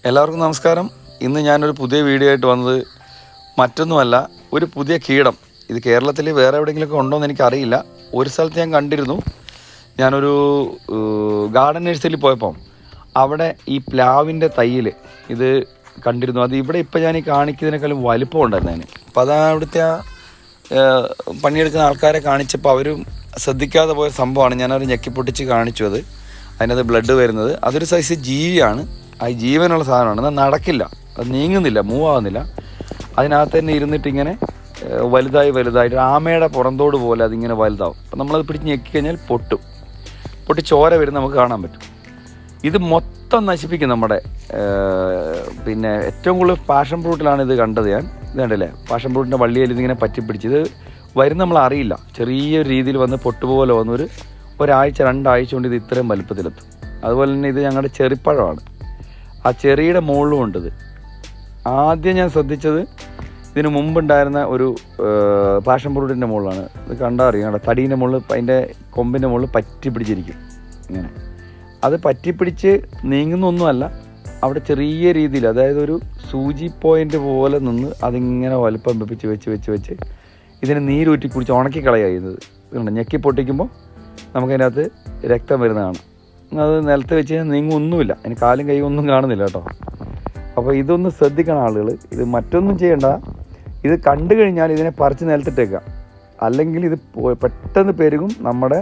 എല്ലാവർക്കും നമസ്കാരം ഇന്ന് ഞാനൊരു പുതിയ വീഡിയോ ആയിട്ട് വന്നത് മറ്റൊന്നുമല്ല ഒരു പുതിയ കീടം ഇത് കേരളത്തിൽ വേറെ എവിടെയെങ്കിലുമൊക്കെ ഉണ്ടോ എന്ന് എനിക്കറിയില്ല ഒരു സ്ഥലത്ത് ഞാൻ കണ്ടിരുന്നു ഞാനൊരു ഏഹ്, ഗാർഡൻ നഴ്സറിയിൽ പോയപ്പം അവിടെ ഈ പ്ലാവിൻ്റെ തയ്യിൽ ഇത് കണ്ടിരുന്നു അത് ഇവിടെ ഇപ്പം ഞാൻ ഈ കാണിക്കുന്നതിനേക്കാളും വലിപ്പം ഉണ്ടായിരുന്നു അതിന് അപ്പോൾ അതാ അവിടുത്തെ ആ ഏഹ്, പണിയെടുക്കുന്ന ആൾക്കാരെ കാണിച്ചപ്പോൾ അവരും ശ്രദ്ധിക്കാതെ പോയ സംഭവമാണ് ഞാനത് ഞെക്കിപ്പൊട്ടിച്ച് കാണിച്ചു അത് അതിനകത്ത് ബ്ലഡ് വരുന്നത് അതൊരു സൈസ് ജീവിയാണ് ആ ജീവനുള്ള സാധനമാണ് എന്നാൽ നടക്കില്ല അത് നീങ്ങുന്നില്ല മൂവ് ആവുന്നില്ല അതിനകത്ത് തന്നെ ഇരുന്നിട്ട് ഇങ്ങനെ ഏഹ്, വലുതായി വലുതായിട്ട് ആമയുടെ പുറന്തോട് പോലെ അതിങ്ങനെ വലുതാവും അപ്പം നമ്മളത് പിടിച്ച് ഞെക്കിക്കഴിഞ്ഞാൽ പൊട്ടും പൊട്ടി ചോര വരും നമുക്ക് കാണാൻ പറ്റും ഇത് മൊത്തം നശിപ്പിക്കും നമ്മുടെ ഏഹ്, പിന്നെ ഏറ്റവും കൂടുതൽ പാഷൻ ഫ്രൂട്ടിലാണ് ഇത് കണ്ടത് ഞാൻ ഇത് കണ്ടില്ലേ പാഷൻ ഫ്രൂട്ടിൻ്റെ വള്ളിയിൽ ഇതിങ്ങനെ പറ്റിപ്പിടിച്ച് ഇത് വരും നമ്മൾ അറിയില്ല ചെറിയൊരു രീതിയിൽ വന്ന് പൊട്ടുപോലെ വന്ന് ഒരു ഒരാഴ്ച രണ്ടാഴ്ച കൊണ്ട് ഇത് ഇത്രയും വലുപ്പത്തിലെത്തും അതുപോലെ തന്നെ ഇത് ഞങ്ങളുടെ ചെറിപ്പഴമാണ് ആ ചെറിയുടെ മുകളിലും ഉണ്ട് ഇത് ആദ്യം ഞാൻ ശ്രദ്ധിച്ചത് ഇതിന് മുമ്പുണ്ടായിരുന്ന ഒരു പാഷൻ ഫ്രൂട്ടിൻ്റെ മുകളിലാണ് ഇത് കണ്ടാൽ അറിയാം കണ്ടോ തടീൻ്റെ മുകളിൽ അതിൻ്റെ കൊമ്പിൻ്റെ മുകളിൽ പറ്റി പിടിച്ചിരിക്കും ഇങ്ങനെ അത് പറ്റിപ്പിടിച്ച് നീങ്ങുന്നൊന്നുമല്ല അവിടെ ചെറിയ രീതിയിൽ അതായത് ഒരു സൂചി പോയിന്റ് പോലെ നിന്ന് അതിങ്ങനെ വലുപ്പം വെപ്പിച്ച് വെച്ച് വെച്ച് വെച്ച് ഇതിന് നീരൂറ്റി കുടിച്ച് ഉണക്കി കളയുക ചെയ്യുന്നത് ഇതുണ്ട് ഞെക്കി പൊട്ടിക്കുമ്പോൾ നമുക്കതിനകത്ത് രക്തം വരുന്ന കാണാം അത് നിലത്ത് വെച്ച് കഴിഞ്ഞാൽ നീങ്ങൊന്നുമില്ല അതിന് കാലും കൈയും ഒന്നും കാണുന്നില്ല കേട്ടോ അപ്പോൾ ഇതൊന്ന് ശ്രദ്ധിക്കണം ആളുകൾ ഇത് മറ്റൊന്നും ചെയ്യണ്ട ഇത് കണ്ടു കഴിഞ്ഞാൽ ഇതിനെ പറിച്ച് നിലത്തിട്ടേക്കുക അല്ലെങ്കിൽ ഇത് പോ- പെട്ടെന്ന് പെരുകും നമ്മുടെ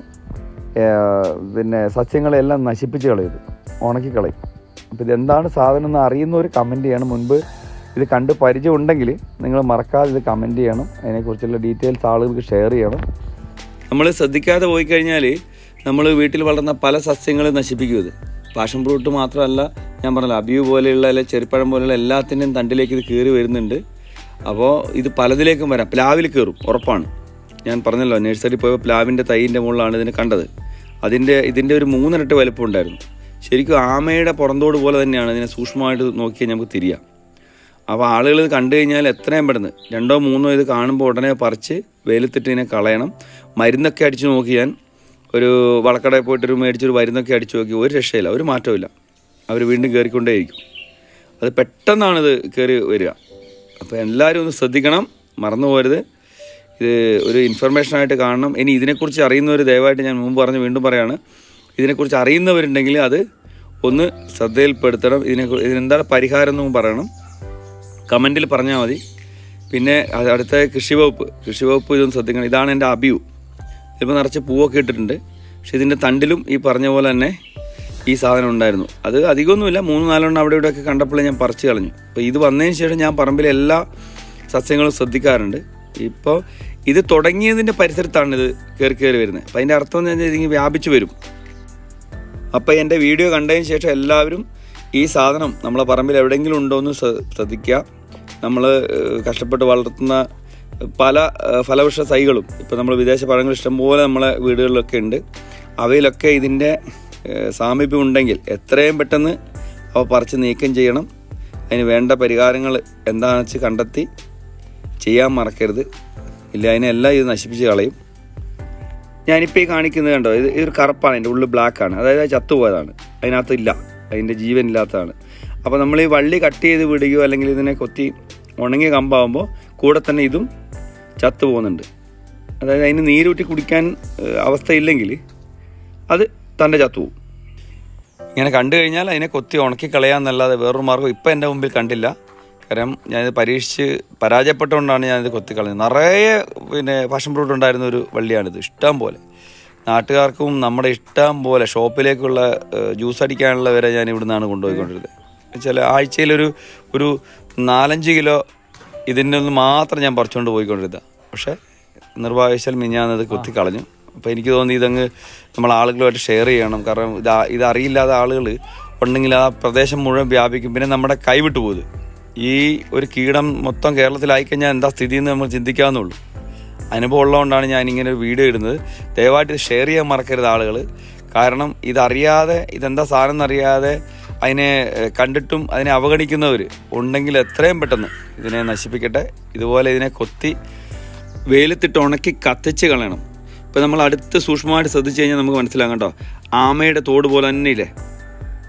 ഏർ, പിന്നെ സസ്യങ്ങളെല്ലാം നശിപ്പിച്ച് കളയും ഇത് ഉണക്കി കളയും അപ്പോൾ ഇതെന്താണ് സാധനം എന്ന് അറിയുന്നവർ കമൻറ്റ് ചെയ്യണം മുൻപ് ഇത് കണ്ട് പരിചയം ഉണ്ടെങ്കിൽ നിങ്ങൾ മറക്കാതെ ഇത് കമൻറ്റ് ചെയ്യണം അതിനെക്കുറിച്ചുള്ള ഡീറ്റെയിൽസ് ആളുകൾക്ക് ഷെയർ ചെയ്യണം നമ്മൾ ശ്രദ്ധിക്കാതെ പോയി കഴിഞ്ഞാൽ നമ്മൾ വീട്ടിൽ വളർന്ന പല സസ്യങ്ങളും നശിപ്പിക്കും ഇത് പാഷൻ ഫ്രൂട്ട് മാത്രമല്ല ഞാൻ പറഞ്ഞല്ലോ അബിയു പോലെയുള്ള അല്ലെ ചെറുപ്പഴം പോലെയുള്ള എല്ലാത്തിൻ്റെയും തണ്ടിലേക്ക് ഇത് കയറി വരുന്നുണ്ട് അപ്പോൾ ഇത് പലതിലേക്കും വരാം പ്ലാവിൽ കയറും ഉറപ്പാണ് ഞാൻ പറഞ്ഞല്ലോ നഴ്സറി പോയപ്പോൾ പ്ലാവിൻ്റെ തൈൻ്റെ മുകളിലാണ് ഇതിനെ കണ്ടത് അതിൻ്റെ ഇതിൻ്റെ ഒരു മൂന്നിരട്ട് വലുപ്പം ഉണ്ടായിരുന്നു ശരിക്കും ആമയുടെ പുറന്തോട് പോലെ തന്നെയാണ് ഇതിനെ സൂക്ഷ്മമായിട്ട് നോക്കിയാൽ നമുക്ക് തിരിയാം അപ്പോൾ ആളുകൾ ഇത് കണ്ടു കഴിഞ്ഞാൽ എത്രയും പെട്ടെന്ന് രണ്ടോ മൂന്നോ ഇത് കാണുമ്പോൾ ഉടനെ പറിച്ച് വെയിലത്തിട്ട് ഇതിനെ കളയണം മരുന്നൊക്കെ അടിച്ച് നോക്കി ഞാൻ ഒരു വളക്കടയിൽ പോയിട്ടൊരു മേടിച്ചൊരു മരുന്നൊക്കെ അടിച്ച് നോക്കി ഒരു രക്ഷയില്ല ഒരു മാറ്റമില്ല അവർ വീണ്ടും കയറിക്കൊണ്ടേയിരിക്കും അത് പെട്ടെന്നാണ് ഇത് കയറി വരിക അപ്പോൾ എല്ലാവരും ഒന്ന് ശ്രദ്ധിക്കണം മറന്നു പോരുത് ഇത് ഒരു ഇൻഫർമേഷനായിട്ട് കാണണം ഇനി ഇതിനെക്കുറിച്ച് അറിയുന്നവർ ദയവായിട്ട് ഞാൻ മുമ്പ് പറഞ്ഞ് വീണ്ടും പറയാണ് ഇതിനെക്കുറിച്ച് അറിയുന്നവരുണ്ടെങ്കിൽ അത് ഒന്ന് ശ്രദ്ധയിൽപ്പെടുത്തണം ഇതിനെ ഇതിനെന്താണ് പരിഹാരം എന്നും പറയണം കമൻറ്റിൽ പറഞ്ഞാൽ മതി പിന്നെ അത് അടുത്ത കൃഷി വകുപ്പ് കൃഷി വകുപ്പ് ഇതൊന്ന് ശ്രദ്ധിക്കണം ഇതാണ് എൻ്റെ അബിയു ഇതിപ്പോൾ നിറച്ച് പൂവൊക്കെ ഇട്ടിട്ടുണ്ട് പക്ഷെ ഇതിൻ്റെ തണ്ടിലും ഈ പറഞ്ഞ പോലെ തന്നെ ഈ സാധനം ഉണ്ടായിരുന്നു അത് അധികമൊന്നുമില്ല മൂന്ന് നാലെണ്ണം അവിടെ ഇവിടെയൊക്കെ കണ്ടപ്പോൾ ഞാൻ പറിച്ചു കളഞ്ഞു അപ്പോൾ ഇത് വന്നതിന് ശേഷം ഞാൻ പറമ്പിലെ എല്ലാ സസ്യങ്ങളും ശ്രദ്ധിക്കാറുണ്ട് ഇപ്പോൾ ഇത് തുടങ്ങിയതിൻ്റെ പരിസരത്താണ് ഇത് കയറി കയറി വരുന്നത് അപ്പോൾ അതിൻ്റെ അർത്ഥം എന്ന് പറഞ്ഞാൽ ഇതിങ്ങനെ വ്യാപിച്ചു വരും അപ്പോൾ എൻ്റെ വീഡിയോ കണ്ടതിന് ശേഷം എല്ലാവരും ഈ സാധനം നമ്മളെ പറമ്പിൽ എവിടെയെങ്കിലും ഉണ്ടോ എന്ന് ശ്ര- ശ്രദ്ധിക്കുക നമ്മൾ കഷ്ടപ്പെട്ട് വളർത്തുന്ന പല ഏഹ്, ഫലവൃക്ഷ തൈകളും ഇപ്പോൾ നമ്മൾ വിദേശ പഴങ്ങൾ ഇഷ്ടംപോലെ നമ്മളെ വീടുകളിലൊക്കെ ഉണ്ട് അവയിലൊക്കെ ഇതിൻ്റെ ഏഹ്, സാമീപ്യം ഉണ്ടെങ്കിൽ എത്രയും പെട്ടെന്ന് അവ പറിച്ച് നീക്കം ചെയ്യണം അതിന് വേണ്ട പരിഹാരങ്ങൾ എന്താണെന്ന് വെച്ച് കണ്ടെത്തി ചെയ്യാൻ മറക്കരുത് ഇല്ല അതിനെല്ലാം ഇത് നശിപ്പിച്ച് കളയും ഞാനിപ്പോൾ ഈ കാണിക്കുന്നത് കണ്ടോ ഇത് ഇതൊരു കറുപ്പാണ് എൻ്റെ ഉള്ളിൽ ബ്ലാക്ക് ആണ് അതായത് അത് ചത്തുപോയതാണ് അതിനകത്ത് ഇല്ല അതിൻ്റെ ജീവൻ ഇല്ലാത്തതാണ് അപ്പോൾ നമ്മൾ ഈ വള്ളി കട്ട് ചെയ്ത് വിടുകയോ അല്ലെങ്കിൽ ഇതിനെ കൊത്തി ഉണങ്ങിയ കമ്പാകുമ്പോൾ കൂടെ തന്നെ ഇതും ചത്തു പോകുന്നുണ്ട് അതായത് അതിന് നീരൂറ്റി കുടിക്കാൻ ഏഹ്, അവസ്ഥയില്ലെങ്കിൽ അത് തന്നെ ചത്തുപോകും ഇങ്ങനെ കണ്ടു കഴിഞ്ഞാൽ അതിനെ കൊത്തി ഉണക്കി കളയാന്നല്ലാതെ വേറൊരു മാർഗ്ഗം ഇപ്പം എൻ്റെ മുമ്പിൽ കണ്ടില്ല കാരണം ഞാനിത് പരീക്ഷിച്ച് പരാജയപ്പെട്ടുകൊണ്ടാണ് ഞാനിത് കൊത്തി കളഞ്ഞത് നിറയെ പിന്നെ പാഷൻ ഫ്രൂട്ട് ഉണ്ടായിരുന്ന ഒരു വള്ളിയാണിത് ഇഷ്ടം പോലെ നാട്ടുകാർക്കും നമ്മുടെ ഇഷ്ടം പോലെ ഷോപ്പിലേക്കുള്ള ഏഹ്, ജ്യൂസ് അടിക്കാനുള്ള വരെ ഞാൻ ഇവിടുന്നാണ് കൊണ്ടുപോയിക്കൊണ്ടിരുന്നത് ചില ആഴ്ചയിലൊരു ഒരു നാലഞ്ച് കിലോ ഇതിൻ്റെ ഒന്ന് മാത്രം ഞാൻ പറിച്ചുകൊണ്ട് പോയിക്കൊണ്ടിരുന്നത് പക്ഷേ നിർഭാഗ്യവശാൽ മിഞ്ഞാന്നത് കുത്തി കളഞ്ഞു അപ്പോൾ എനിക്ക് തോന്നി ഇതങ്ങ് നമ്മൾ ആളുകളുമായിട്ട് ഷെയർ ചെയ്യണം കാരണം ഇത് ആ- ഇത് അറിയില്ലാത്ത ആളുകൾ ഉണ്ടെങ്കിൽ ആ പ്രദേശം മുഴുവൻ വ്യാപിക്കും പിന്നെ നമ്മുടെ കൈവിട്ടു പോകുന്നത് ഈ ഒരു കീടം മൊത്തം കേരളത്തിലായിക്കഴിഞ്ഞാൽ എന്താ സ്ഥിതി എന്ന് നമ്മൾ ചിന്തിക്കാവുന്നുള്ളൂ അനുഭവം ഉള്ളതുകൊണ്ടാണ് ഞാൻ ഇങ്ങനെ ഒരു വീഡിയോ ഇടുന്നത് ദയവായിട്ട് ഇത് ഷെയർ ചെയ്യാൻ മറക്കരുത് ആളുകൾ കാരണം ഇതറിയാതെ ഇതെന്താ സാധനം എന്നറിയാതെ അതിനെ ഏഹ്, കണ്ടിട്ടും അതിനെ അവഗണിക്കുന്നവർ ഉണ്ടെങ്കിൽ എത്രയും പെട്ടെന്ന് ഇതിനെ നശിപ്പിക്കട്ടെ ഇതുപോലെ ഇതിനെ കൊത്തി വെയിലത്തിട്ട് ഉണക്കി കത്തിച്ച് കളയണം ഇപ്പം നമ്മൾ അടുത്ത് സൂക്ഷ്മമായിട്ട് ശ്രദ്ധിച്ചു കഴിഞ്ഞാൽ നമുക്ക് മനസ്സിലാകും കേട്ടോ ആമയുടെ തോട് പോലെ തന്നെ ഇല്ലേ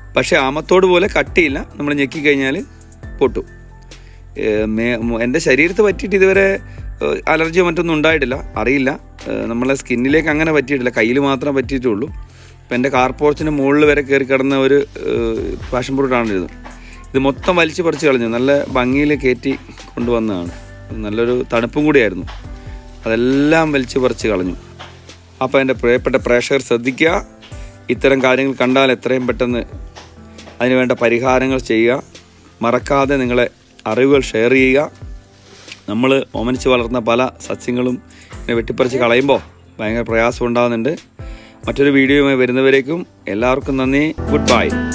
പക്ഷേ ആമത്തോട് പോലെ കട്ടിയില്ല നമ്മൾ ഞെക്കി കഴിഞ്ഞാൽ പൊട്ടും ഏഹ് മേ- മു- എൻ്റെ ശരീരത്ത് പറ്റിയിട്ട് ഇതുവരെ ഏഹ് അലർജിയോ മറ്റൊന്നും ഉണ്ടായിട്ടില്ല അറിയില്ല ഏഹ് നമ്മളെ സ്കിന്നിലേക്ക് അങ്ങനെ പറ്റിയിട്ടില്ല കയ്യിൽ മാത്രമേ പറ്റിയിട്ടുള്ളൂ ഇപ്പം എൻ്റെ കാർ പോർച്ചിന് മുകളിൽ വരെ കയറി കിടന്ന ഒരു പാഷൻ ഫ്രൂട്ടാണ് ഇത് ഇത് മൊത്തം വലിച്ചു പറിച്ച് കളഞ്ഞു നല്ല ഭംഗിയിൽ കയറ്റി കൊണ്ടുവന്നതാണ് നല്ലൊരു തണുപ്പും കൂടിയായിരുന്നു അതെല്ലാം വലിച്ചു പറിച്ച് കളഞ്ഞു അപ്പോൾ എൻ്റെ പ്രിയപ്പെട്ട പ്രേക്ഷകർ ശ്രദ്ധിക്കുക ഇത്തരം കാര്യങ്ങൾ കണ്ടാൽ എത്രയും പെട്ടെന്ന് അതിനുവേണ്ട പരിഹാരങ്ങൾ ചെയ്യുക മറക്കാതെ നിങ്ങളെ അറിവുകൾ ഷെയർ ചെയ്യുക നമ്മൾ ഓമനിച്ച് വളർന്ന പല സസ്യങ്ങളും ഇങ്ങനെ വെട്ടിപ്പറിച്ച് കളയുമ്പോൾ ഭയങ്കര പ്രയാസം ഉണ്ടാകുന്നുണ്ട് മറ്റൊരു വീഡിയോയുമായി വരുന്നവരേക്കും എല്ലാവർക്കും നന്ദി ഗുഡ് ബൈ